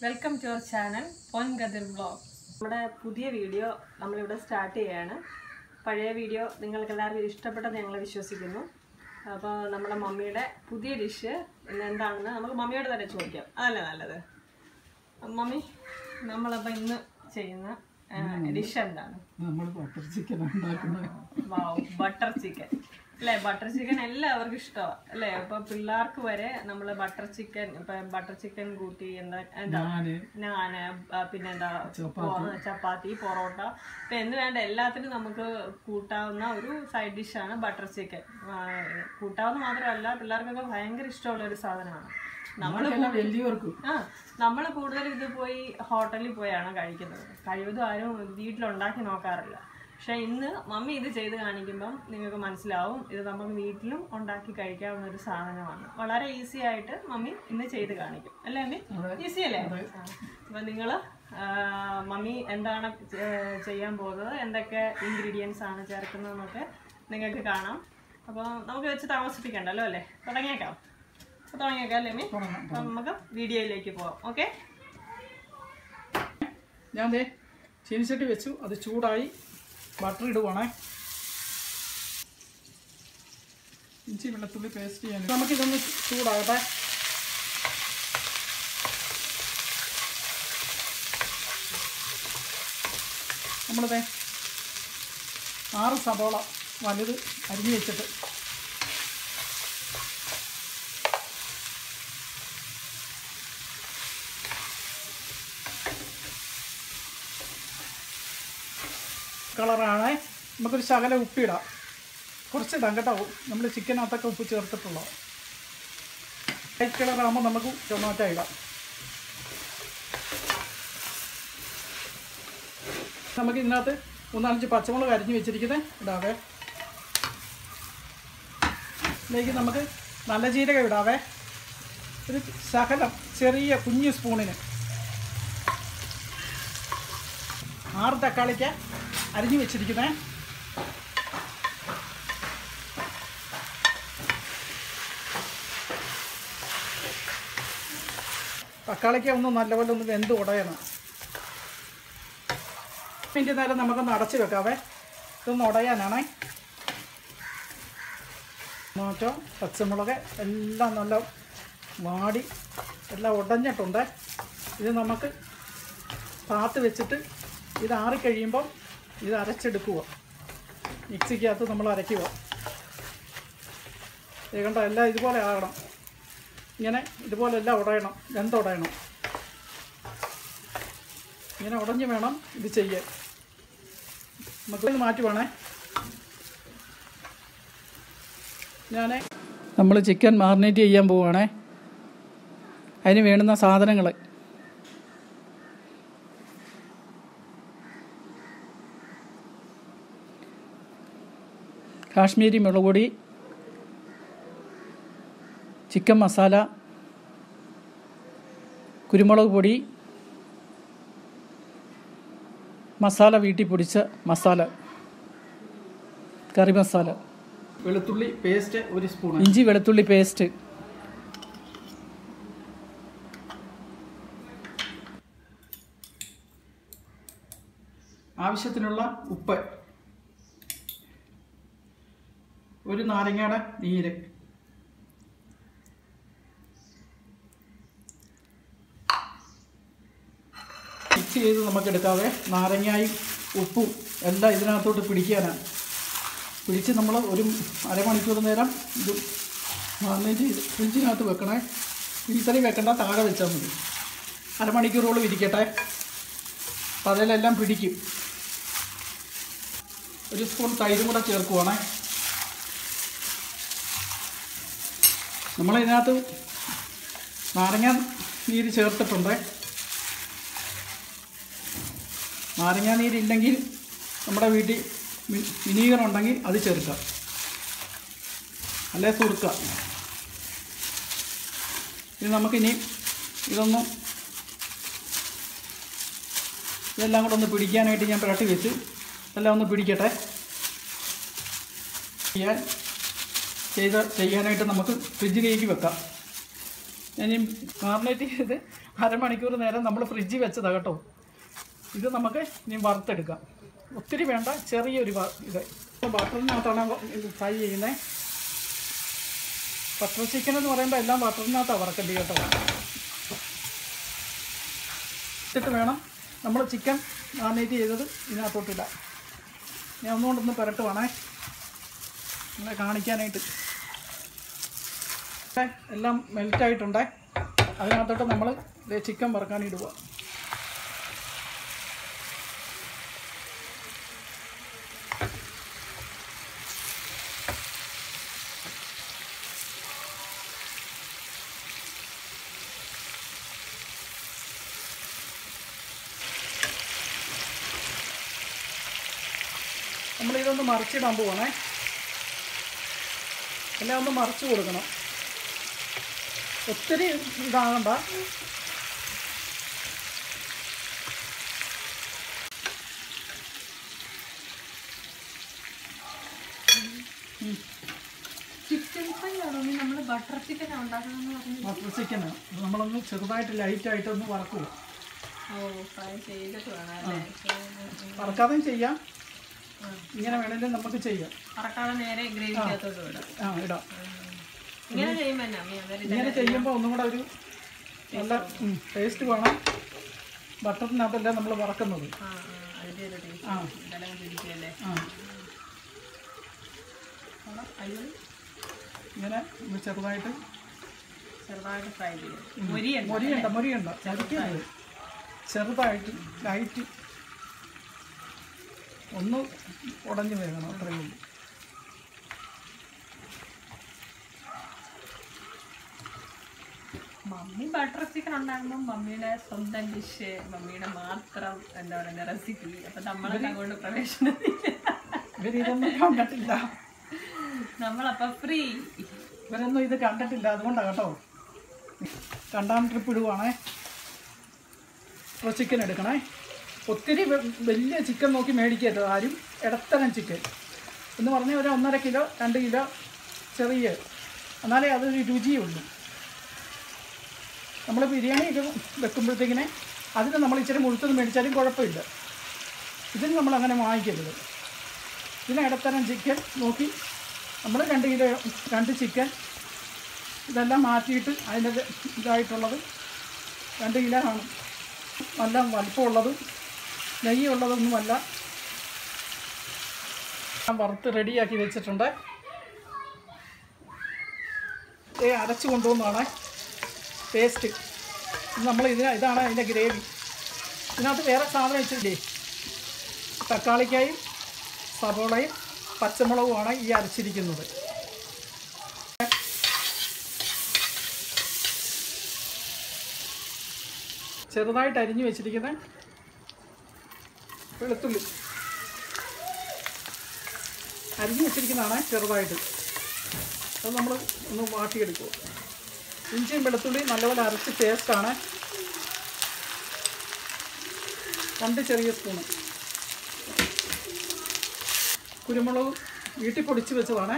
Welcome to our channel Pon Kathir blog നമ്മുടെ പുതിയ video നമ്മളിവിടെ സ്റ്റാർട്ട് ചെയ്യാണ് പഴയ വീഡിയോ നിങ്ങൾക്ക് എല്ലാവർക്കും ഇഷ്ടപ്പെട്ടെന്ന് ഞങ്ങൾ വിശ്വസിക്കുന്നു അപ്പോൾ നമ്മുടെ മമ്മിയുടെ പുതിയ ഡിഷ് ഇന്ന് എന്താണെന്ന് നമുക്ക് മമ്മിയോട് തന്നെ ചോദിക്കാം അതല്ലേ നല്ലത് മമ്മി നമ്മളപ്പോൾ ഇന്ന് ചെയ്യുന്ന ഡിഷ് എന്താണ് നമ്മൾ ബട്ടർ ചിക്കൻ ഉണ്ടാക്കുന്നത് വാവ് ബട്ടർ ചിക്കൻ അല്ലേ ബട്ടർ ചിക്കൻ എല്ലാവർക്കും ഇഷ്ടമാണ് അല്ലേ ഇപ്പൊ പിള്ളേർക്ക് വരെ നമ്മൾ ബട്ടർ ചിക്കൻ ഇപ്പൊ ബട്ടർ ചിക്കൻ കൂട്ടി എന്താ എന്താ ഞാന് നാന് ആ, പിന്നെന്താ പൊ- ചപ്പാത്തി പൊറോട്ട ഇപ്പൊ എന്ന് വേണ്ട എല്ലാത്തിനും നമുക്ക് കൂട്ടാവുന്ന ഒരു സൈഡ് ഡിഷാണ് ബട്ടർ ചിക്കൻ കൂട്ടാവുന്ന മാത്രമല്ല പിള്ളേർക്കൊക്കെ ഭയങ്കര ഇഷ്ടമുള്ള ഒരു സാധനമാണ് നമ്മൾ നമുക്കെല്ലാം വലിയവർക്കും ആ നമ്മൾ കൂടുതൽ ഇത് പോയി ഹോട്ടലിൽ പോയാണ് കഴിക്കുന്നത് കഴിവതും ആരും വീട്ടിലുണ്ടാക്കി നോക്കാറില്ല പക്ഷെ ഇന്ന് മമ്മി ഇത് ചെയ്ത് കാണിക്കുമ്പം നിങ്ങൾക്ക് മനസ്സിലാവും ഇത് നമുക്ക് വീട്ടിലും ഉണ്ടാക്കി കഴിക്കാവുന്ന ഒരു സാധനമാണ് വളരെ ഈസി ആയിട്ട് മമ്മി ഇന്ന് ചെയ്ത് കാണിക്കും അല്ലേ മമ്മി ഈസി അല്ലേ ആ. അപ്പൊ നിങ്ങൾ മമ്മി എന്താണ് ചെ- ചെയ്യാൻ പോകുന്നത് എന്തൊക്കെ ഇൻഗ്രീഡിയൻസ് ആണ് ചേർക്കുന്നതെന്നൊക്കെ നിങ്ങൾക്ക് കാണാം അപ്പോൾ നമുക്ക് വെച്ച് താമസിപ്പിക്കണ്ടല്ലോ അല്ലേ തുടങ്ങിയേക്കാം അപ്പൊ തുടങ്ങിയേക്കാം അല്ലേ മമ്മി തുടങ്ങാം. അപ്പൊ നമുക്ക് വീഡിയോയിലേക്ക് പോവാം ഓക്കെ ഞാൻ ദേ ചീനിച്ചട്ടി വെച്ചു അത് ചൂടായി ബട്ടർ ഇടുവാണേ ഇഞ്ചി വെള്ളത്തുള്ളി പേസ്റ്റ് ചെയ്യാൻ നമുക്കിതൊന്ന് ചൂടാകട്ടെ നമ്മളിതേ ആറ് സബോള വലുത് അരിഞ്ഞു വെച്ചിട്ട് കളറാണ് നമുക്കൊരു ശകലം ഉപ്പിടാം കുറച്ച് ഇടാം കേട്ടോ നമ്മൾ ചിക്കനകത്തൊക്കെ ഉപ്പ് ചേർത്തിട്ടുള്ളത് വൈറ്റ് കളറാകുമ്പോൾ നമുക്ക് ടൊമാറ്റോ ഇടാം നമുക്ക് ഇതിനകത്ത് മൂന്നാലഞ്ച് പച്ചമുളക് അരിഞ്ഞ് വെച്ചിരിക്കുന്നത് ഇടാവേ ഇതിലേക്ക് നമുക്ക് നല്ല ജീരകം ഇടാവേ ഒരു ശകലം ചെറിയ കുഞ്ഞു സ്പൂണിന് ആറ് തക്കാളിക്ക് അരിഞ്ഞു വെച്ചിരിക്കുന്നത് തക്കാളിക്ക് ഒന്ന് നല്ലപോലെ ഒന്ന് വെന്ത് ഉടയണം മിനിറ്റ് നേരം നമുക്കൊന്ന് അടച്ചു വെക്കാവേ ഇതൊന്ന് ഉടയാനാണേ ടൊമാറ്റോ പച്ചമുളക് എല്ലാം നല്ല വാടി എല്ലാം ഉടഞ്ഞിട്ടുണ്ട് ഇത് നമുക്ക് പാത്ത് വെച്ചിട്ട് ഇത് ആറിക്കഴിയുമ്പം ഇത് അരച്ചെടുക്കുക മിക്സിക്കകത്ത് നമ്മൾ അരയ്ക്കുക ഇത് കണ്ടോ എല്ലാം ഇതുപോലെ ആകണം ഇങ്ങനെ ഇതുപോലെ എല്ലാം ഉടയണം വെന്തുടയണം ഇങ്ങനെ ഉടഞ്ഞ് വേണം ഇത് ചെയ്യാൻ നമുക്കിത് മാറ്റി വേണേ ഞാൻ നമ്മൾ ചിക്കൻ മാറിനേറ്റ് ചെയ്യാൻ പോവുകയാണേ അതിന് വേണ്ടുന്ന സാധനങ്ങൾ കാശ്മീരി മുളക് പൊടി ചിക്കൻ മസാല കുരുമുളക് പൊടി മസാല വീട്ടിൽ പൊടിച്ച മസാല കറി മസാല വെളുത്തുള്ളി പേസ്റ്റ് ഒരു സ്പൂൺ ഇഞ്ചി വെളുത്തുള്ളി പേസ്റ്റ് ആവശ്യത്തിനുള്ള ഉപ്പ് ഒരു നാരങ്ങയുടെ നീര് മിക്സ് ചെയ്ത് നമുക്ക് എടുക്കാതെ നാരങ്ങായും ഉപ്പും എല്ലാം ഇതിനകത്തോട്ട് പിടിക്കാനാണ് പിടിച്ച് നമ്മൾ ഒരു അരമണിക്കൂർ നേരം ഇത് മാറിനേറ്റ് ഫ്രിഡ്ജിനകത്ത് വെക്കണേ ഫ്രീസറിൽ വെക്കണ്ട താഴെ വെച്ചാൽ മതി അരമണിക്കൂറോളം ഇരിക്കട്ടെ അപ്പം അതിലെല്ലാം പിടിക്കും ഒരു സ്പൂൺ തൈരും കൂടെ ചേർക്കുവാണേ നമ്മളിതിനകത്ത് നാരങ്ങ നീര് ചേർത്തിട്ടുണ്ട് നാരങ്ങ നീരില്ലെങ്കിൽ നമ്മുടെ വീട്ടിൽ വി- വിനീഗർ ഉണ്ടെങ്കിൽ അത് ചേർക്കാം അല്ലെ സുറുക്ക ഇത് നമുക്കിനി ഇതൊന്നും ഇതെല്ലാം കൂടെ ഒന്ന് പിടിക്കാനായിട്ട് ഞാൻ പുരട്ടി വെച്ച് എല്ലാം ഒന്ന് പിടിക്കട്ടെ ചെയ്യാൻ ചെയ്ത് ചെയ്യാനായിട്ട് നമുക്ക് ഫ്രിഡ്ജിലേക്ക് വെക്കാം ഞാൻ ഈ മാറിനേറ്റ് ചെയ്ത് അരമണിക്കൂർ നേരം നമ്മൾ ഫ്രിഡ്ജിൽ വെച്ചതാണ് കേട്ടോ ഇത് നമുക്ക് ഇനി വറുത്തെടുക്കാം ഒത്തിരി വേണ്ട ചെറിയൊരു വ- ഇത് ബട്ടറിനകത്താണ് ഇത് ഫ്രൈ ചെയ്യുന്നത് ബട്ടർ ചിക്കൻ എന്ന് പറയുമ്പോൾ എല്ലാം ബട്ടറിനകത്താണ് വറക്കേണ്ടി കേട്ടോ ഇട്ടിട്ട് വേണം നമ്മൾ ചിക്കൻ മാറിനേറ്റ് ചെയ്തത് ഇതിനകത്തോട്ടിടാം ഞാൻ ഒന്നുകൊണ്ടൊന്ന് പുരട്ടുവാണേ നിങ്ങളെ കാണിക്കാനായിട്ട് ഏ, എല്ലാം മെൽറ്റായിട്ടുണ്ടേ അതിനകത്തോട്ട് നമ്മൾ ചിക്കൻ വറുക്കാൻ ഇടുക നമ്മളിതൊന്ന് മറിച്ചിടാൻ പോവാണേ എല്ലാം ഒന്ന് മറിച്ച് കൊടുക്കണം ഒത്തിരി ഇതാകണ്ട ചിക്കൻ ഫ്രൈ ആണോ നമ്മൾ ബട്ടർ ചിക്കൻ ഉണ്ടാക്കണമെന്ന് പറഞ്ഞു ബട്ടർ ചിക്കന് നമ്മളൊന്ന് ചെറുതായിട്ട് ലൈറ്റായിട്ടൊന്ന് വറക്കുക ഓ ഫ്രൈ ചെയ്തിട്ട് വേണം അല്ലേ വറക്കാതെയും ചെയ്യാം ഇങ്ങനെ വേണമെങ്കിലും നമുക്ക് ചെയ്യാം പറക്കാതെ നേരെ ഗ്രേവിക്കകത്തോട്ട് വിടാം ആ ഇടാം ഇങ്ങനെ ചെയ്യുമ്പോൾ എന്നാ അമ്മി അന്നേരം ഇങ്ങനെ ചെയ്യുമ്പോൾ ഒന്നും കൂടെ ഒരു നല്ല ടേസ്റ്റ് വേണം ബട്ടറിനകത്തല്ല നമ്മൾ വറക്കുന്നത് ആ ആ അതിൻ്റെ ഒരു ടേസ്റ്റ് ആ ഇതെല്ലാം പിടിക്കുകയല്ലേ ആ അയ്യോ ഇങ്ങനെ ഒന്ന് ചെറുതായിട്ട് ചെറുതായിട്ട് ഫ്രൈ ചെയ്യും മൊരിയുണ്ട് മൊരിയണ്ട മൊരിയണ്ട ചതിക്കരുത് ചെറുതായിട്ട് ലൈറ്റ് ഒന്ന് ഉടഞ്ഞു വേകണം അത്രയേ ഉള്ളൂ മമ്മി ബട്ടർ ചിക്കൻ ഉണ്ടാക്കുമ്പോൾ മമ്മിയുടെ സ്വന്തം ഡിഷ് മമ്മിയുടെ മാത്രം എന്താ പറയുക റെസിപ്പി അപ്പൊ നമ്മളൊക്കെ അങ്ങോട്ട് പ്രവേശനം ഇവരിതൊന്നും കണ്ടിട്ടില്ല നമ്മളപ്പോ ഫ്രീ ഇവരൊന്നും ഇത് കണ്ടിട്ടില്ല അതുകൊണ്ടാണ് കേട്ടോ രണ്ടാം ട്രിപ്പ് ഇടുവാണേ ഇപ്പോൾ ചിക്കൻ എടുക്കണേ ഒത്തിരി വെ- വലിയ ചിക്കൻ നോക്കി മേടിക്കരുത് ആരും ഇടത്തരം ചിക്കൻ എന്ന് പറഞ്ഞാൽ ഒരു ഒന്നര കിലോ രണ്ട് കിലോ ചെറിയ എന്നാലേ അതൊരു രുചിയുള്ളൂ നമ്മൾ ബിരിയാണിയൊക്കെ വെക്കുമ്പോഴത്തേക്കിനെ അതിന് നമ്മൾ ഇച്ചിരി മുഴുത്തത് മേടിച്ചാലും കുഴപ്പമില്ല ഇതിന് നമ്മൾ അങ്ങനെ വാങ്ങിക്കരുത് ഇതിന് ഇടത്തരം ചിക്കൻ നോക്കി നമ്മൾ രണ്ട് കിലോ രണ്ട് ചിക്കൻ ഇതെല്ലാം മാറ്റിയിട്ട് അതിൻ്റെ ഇതായിട്ടുള്ളത് രണ്ട് കിലോ ആണ് നല്ല വലിപ്പമുള്ളതും നെയ്യുള്ളതൊന്നുമല്ല ഞാൻ വറുത്ത് റെഡിയാക്കി വെച്ചിട്ടുണ്ട് ഏ അരച്ച് കൊണ്ടുവന്നതാണ് പേസ്റ്റ് നമ്മൾ ഇതിന് ഇതാണ് അതിൻ്റെ ഗ്രേവി ഇതിനകത്ത് വേറെ സാധനം വെച്ചില്ലേ തക്കാളിക്കായും സവോളയും പച്ചമുളകുമാണ് ഈ അരച്ചിരിക്കുന്നത് ചെറുതായിട്ട് അരിഞ്ഞു വെച്ചിരിക്കുന്ന വെളുത്തുള്ളി അരിഞ്ഞു വെച്ചിരിക്കുന്നതാണ് ചെറുതായിട്ട് അത് നമ്മൾ ഒന്ന് വാട്ടിയെടുക്കുക ഇഞ്ചിയും വെളുത്തുള്ളിയും നല്ലപോലെ അരച്ച് പേസ്റ്റാണ് രണ്ട് ചെറിയ സ്പൂണ് കുരുമുളക് വീട്ടിൽ പൊടിച്ച് വെച്ചതാണ്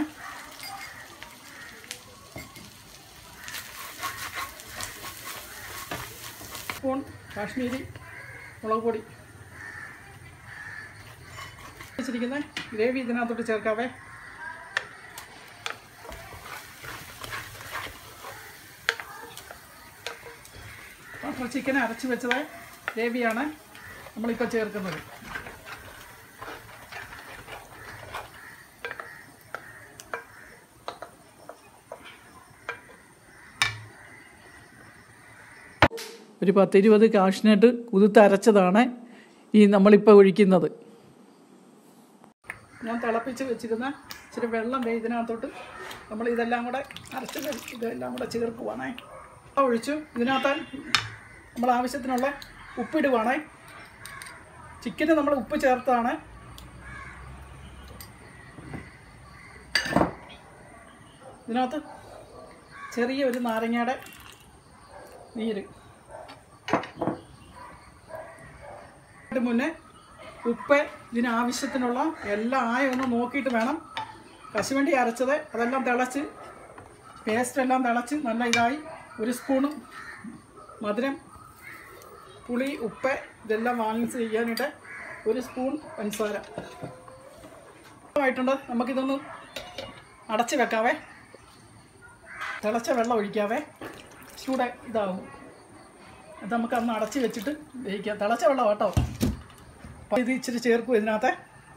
സ്പൂൺ കാശ്മീരി മുളക് പൊടി വെച്ചിരിക്കുന്ന ഗ്രേവി ഇതിനകത്തോട്ട് ചേർക്കാവേ ബട്ടർ ചിക്കൻ അരച്ച് വെച്ചത് ഗ്രേവിയാണ് നമ്മളിപ്പോൾ ചേർക്കുന്നത് ഒരു പത്തിരുപത് കാഷ്നട്ട് കുതിർത്തരച്ചതാണ് ഈ നമ്മളിപ്പോൾ ഒഴിക്കുന്നത് ഞാൻ തിളപ്പിച്ച് വെച്ചിരുന്ന ഇച്ചിരി വെള്ളം ദേ ഇതിനകത്തോട്ട് നമ്മൾ ഇതെല്ലാം കൂടെ അരച്ച് വെച്ച് ഇതെല്ലാം കൂടെ ചേർക്കുവാണേ ആ ഒഴിച്ചു ഇതിനകത്ത് നമ്മൾ ആവശ്യത്തിനുള്ള ഉപ്പിടുവാണേ ചിക്കന് നമ്മൾ ഉപ്പ് ചേർത്താണ് ഇതിനകത്ത് ചെറിയ ഒരു നാരങ്ങയുടെ നീര് അതിന് മുന്നേ ഉപ്പ് ഇതിനാവശ്യത്തിനുള്ള എല്ലാം ആയ ഒന്ന് നോക്കിയിട്ട് വേണം കശുവണ്ടി അരച്ചത് അതെല്ലാം തിളച്ച് പേസ്റ്റ് എല്ലാം തിളച്ച് നല്ല ഇതായി ഒരു സ്പൂണ് മധുരം പുളി ഉപ്പ് ഇതെല്ലാം ബാലൻസ് ചെയ്യാനായിട്ട് ഒരു സ്പൂൺ പഞ്ചസാര ആയിട്ടുണ്ട് നമുക്കിതൊന്ന് അടച്ച് വെക്കാവേ തിളച്ച വെള്ളം ഒഴിക്കാവേ ചൂടെ ഇതാവും അത് നമുക്ക് അന്ന് അടച്ച് വെച്ചിട്ട് വേവിക്കാം തിളച്ച വെള്ളം കേട്ടോ അപ്പോൾ ഇത് ഇച്ചിരി ചേർക്കും ഇതിനകത്ത്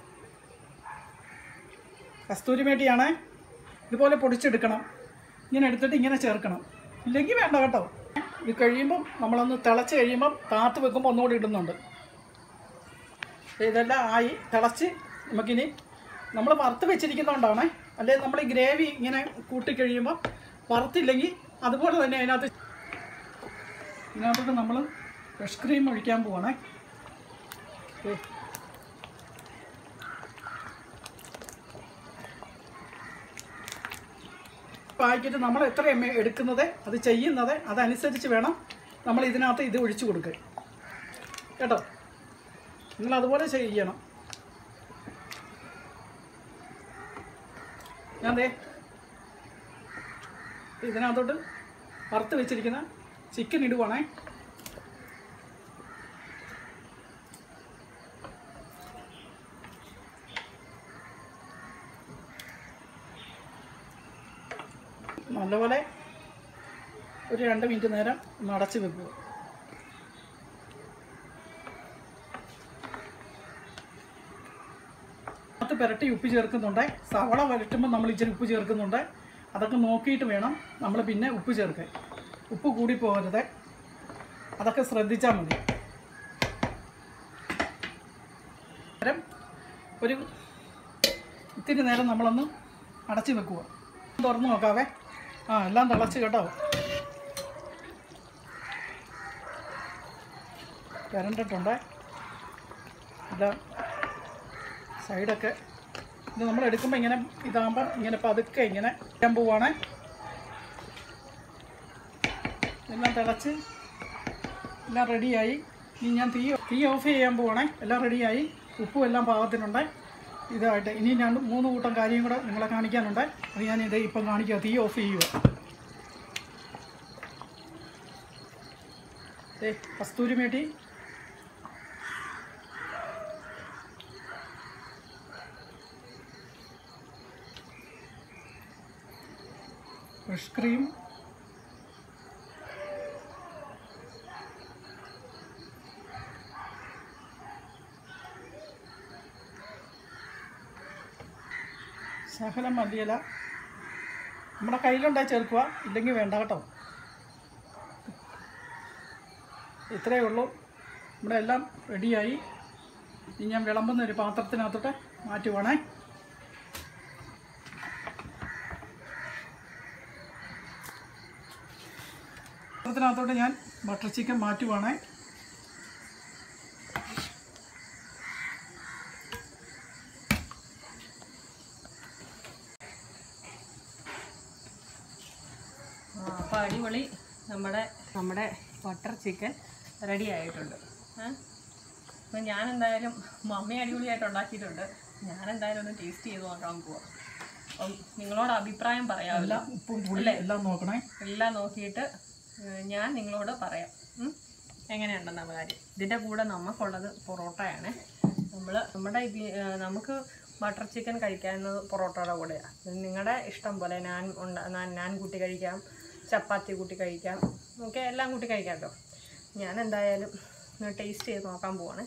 കസ്തൂരി മേട്ടിയാണേ ഇതുപോലെ പൊടിച്ചെടുക്കണം ഇങ്ങനെ എടുത്തിട്ട് ഇങ്ങനെ ചേർക്കണം ഇല്ലെങ്കിൽ വേണ്ട കേട്ടോ ഇത് കഴിയുമ്പം നമ്മളൊന്ന് തിളച്ച് കഴിയുമ്പം താത്ത് വെക്കുമ്പോൾ ഒന്നുകൂടി ഇടുന്നുണ്ട് ഇതെല്ലാം ആയി തിളച്ച് നമുക്കിനി നമ്മൾ വറുത്ത് വെച്ചിരിക്കുന്നതുകൊണ്ടാണ് അല്ലെങ്കിൽ നമ്മൾ ഈ ഗ്രേവി ഇങ്ങനെ കൂട്ടി കഴിയുമ്പോൾ വറുത്തില്ലെങ്കിൽ അതുപോലെ തന്നെ അതിനകത്ത് ഇതിനകത്തോട്ട് നമ്മൾ ഫ്രഷ് ക്രീം ഒഴിക്കാൻ പോവാണേ ദേ. പാക്കറ്റ് നമ്മൾ എത്ര എം എടുക്കുന്നത് അത് ചെയ്യുന്നത് അതനുസരിച്ച് വേണം നമ്മൾ ഇതിനകത്ത് ഇത് ഒഴിച്ചു കൊടുക്കുക കേട്ടോ നിങ്ങൾ അതുപോലെ ചെയ്യണം ഞാൻ ദേ ഇതിനകത്തോട്ട് വറുത്ത് വെച്ചിരിക്കുന്ന ചിക്കൻ ഇടുവാണേ നല്ലപോലെ ഒരു രണ്ട് മിനിറ്റ് നേരം ഒന്ന് അടച്ച് വെക്കുക അത് പുരട്ടി ഉപ്പ് ചേർക്കുന്നുണ്ട് സവള വരട്ടുമ്പോൾ നമ്മൾ ഇച്ചിരി ഉപ്പ് ചേർക്കുന്നുണ്ട് അതൊക്കെ നോക്കിയിട്ട് വേണം നമ്മൾ പിന്നെ ഉപ്പ് ചേർക്കാൻ ഉപ്പ് കൂടി പോകരുത് അതൊക്കെ ശ്രദ്ധിച്ചാൽ മതി നേരം ഒരു ഇത്തിരി നേരം നമ്മളൊന്ന് അടച്ച് വെക്കുക തുറന്ന് നോക്കാവേ ആ എല്ലാം തിളച്ച് കേട്ടോ വരണ്ടിട്ടുണ്ട് എല്ലാം സൈഡൊക്കെ ഇത് നമ്മൾ എടുക്കുമ്പോൾ ഇങ്ങനെ ഇതാകുമ്പം ഇങ്ങനെ പതുക്കെ ഇങ്ങനെ ചെയ്യാൻ പോവാണ് എല്ലാം തിളച്ച് എല്ലാം റെഡിയായി ഇനി ഞാൻ തീ തീ ഓഫ് ചെയ്യാൻ പോവാണേ എല്ലാം റെഡിയായി ഉപ്പും എല്ലാം പാകത്തിനുണ്ട് ഇതായിട്ട് ഇനി ഞാൻ മൂന്ന് കൂട്ടം കാര്യം കൂടെ നിങ്ങളെ കാണിക്കാനുണ്ട് അത് ഞാൻ ഇത് ഇപ്പം കാണിക്കുക തീ ഓഫ് ചെയ്യുക ഏ കസ്തൂരി മേട്ടി ഫ്രഷ് ക്രീം ശകലം മല്ലിയില നമ്മുടെ കയ്യിലുണ്ടായി ചേർക്കുക ഇല്ലെങ്കിൽ വേണ്ട കേട്ടോ ഇത്രയേ ഉള്ളൂ ഇവിടെ എല്ലാം റെഡിയായി ഇനി ഞാൻ വിളമ്പുന്ന ഒരു പാത്രത്തിനകത്തോട്ട് മാറ്റുവാണേ പാത്രത്തിനകത്തോട്ട് ഞാൻ ബട്ടർ ചിക്കൻ മാറ്റുവാണേ അപ്പോൾ അടിപൊളി നമ്മുടെ നമ്മുടെ ബട്ടർ ചിക്കൻ റെഡി ആയിട്ടുണ്ട് അപ്പം ഞാൻ എന്തായാലും മമ്മി അടിപൊളിയായിട്ട് ഉണ്ടാക്കിയിട്ടുണ്ട് ഞാൻ എന്തായാലും ഒന്ന് ടേസ്റ്റ് ചെയ്ത് നോക്കാൻ പോവാം അപ്പം നിങ്ങളോട് അഭിപ്രായം പറയാമല്ലോ എല്ലാം ഉപ്പും പുളി എല്ലാം നോക്കണേ എല്ലാം നോക്കിയിട്ട് ഏഹ്, ഞാൻ നിങ്ങളോട് പറയാം ഉം? എങ്ങനെയുണ്ടെന്ന കാര്യം ഇതിൻ്റെ കൂടെ നമുക്കുള്ളത് പൊറോട്ടയാണ് നമ്മൾ നമ്മുടെ ഇത് ഏഹ്, നമുക്ക് ബട്ടർ ചിക്കൻ കഴിക്കാവുന്നത് പൊറോട്ടയുടെ കൂടെയാണ് നിങ്ങളുടെ ഇഷ്ടം പോലെ ഞാൻ ഉണ്ട ഞാൻ ഞാൻ കൂട്ടി കഴിക്കാം ചപ്പാത്തി കൂട്ടി കഴിക്കാം ഒക്കെ എല്ലാം കൂട്ടി കഴിക്കാം കേട്ടോ ഞാൻ എന്തായാലും ടേസ്റ്റ് ചെയ്ത് നോക്കാൻ പോവാണ്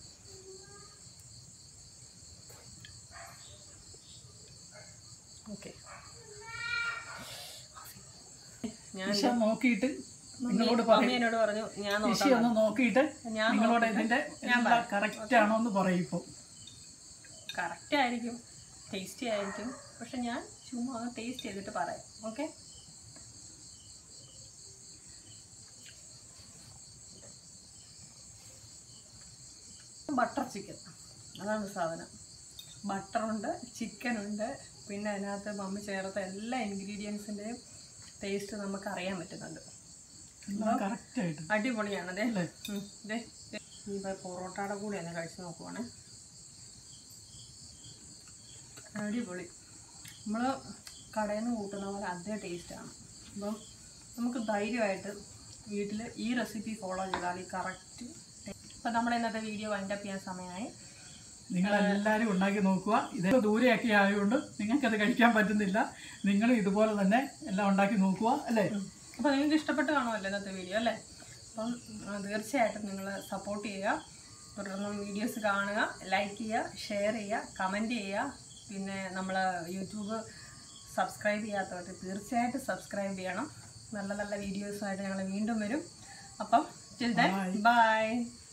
ഓക്കെ ഞാൻ ഇഷ നോക്കിയിട്ട് നിങ്ങളോട് പറയും മമ്മി എന്നോട് പറഞ്ഞു ഞാൻ ഇഷ ഒന്ന് നോക്കിയിട്ട് ഞാൻ നിങ്ങളോട് ഇതിന്റെ എല്ലാം കറക്റ്റ് ആണോ എന്ന് പറയും ഇപ്പോൾ കറക്റ്റ് ആയിരിക്കും ടേസ്റ്റി ആയിരിക്കും പക്ഷെ ഞാൻ ചുമ്മാ ഒന്ന് ടേസ്റ്റ് ചെയ്തിട്ട് പറയാം ഓക്കെ ബട്ടർ ചിക്കൻ അതാണ് സാധനം ബട്ടറുണ്ട് ചിക്കനുണ്ട് പിന്നെ അതിനകത്ത് മമ്മി ചേർത്ത എല്ലാ ഇൻഗ്രീഡിയൻസിൻ്റെയും ടേസ്റ്റ് നമുക്ക് അറിയാൻ പറ്റുന്നുണ്ട് എല്ലാം കറക്റ്റ് ആയിട്ട് അടിപൊളിയാണ് അതെ അല്ലേ ഇതേ ഈ പൊറോട്ടയുടെ കൂടെ ഒന്ന് കഴിച്ച് നോക്കുവാണ് അടിപൊളി നമ്മൾ കടയിൽ നിന്ന് കൂട്ടുന്ന പോലെ അതേ ടേസ്റ്റാണ് അപ്പം നമുക്ക് ധൈര്യമായിട്ട് വീട്ടിൽ ഈ റെസിപ്പി ഫോളോ ചെയ്താൽ ഈ കറക്റ്റ് അപ്പം നമ്മുടെ ഇന്നത്തെ വീഡിയോ വൈൻഡപ്പ് ചെയ്യാൻ സമയമായി നിങ്ങളെല്ലാവരും ഉണ്ടാക്കി നോക്കുക ഇത് ദൂരെയൊക്കെ ആയതുകൊണ്ട് നിങ്ങൾക്കത് കഴിക്കാൻ പറ്റുന്നില്ല നിങ്ങൾ ഇതുപോലെ തന്നെ എല്ലാം ഉണ്ടാക്കി നോക്കുക അല്ലേ അപ്പോൾ നിങ്ങൾക്ക് ഇഷ്ടപ്പെട്ട് കാണുമല്ലോ ഇന്നത്തെ വീഡിയോ അല്ലേ അപ്പം ആ, തീർച്ചയായിട്ടും നിങ്ങൾ സപ്പോർട്ട് ചെയ്യുക തുടർന്നും വീഡിയോസ് കാണുക ലൈക്ക് ചെയ്യുക ഷെയർ ചെയ്യുക കമൻറ്റ് ചെയ്യുക പിന്നെ നമ്മൾ യൂട്യൂബ് സബ്സ്ക്രൈബ് ചെയ്യാത്തവർ തീർച്ചയായിട്ടും സബ്സ്ക്രൈബ് ചെയ്യണം നല്ല നല്ല വീഡിയോസുമായിട്ട് ഞങ്ങൾ വീണ്ടും വരും അപ്പം ചിൽ ദൻ ബൈ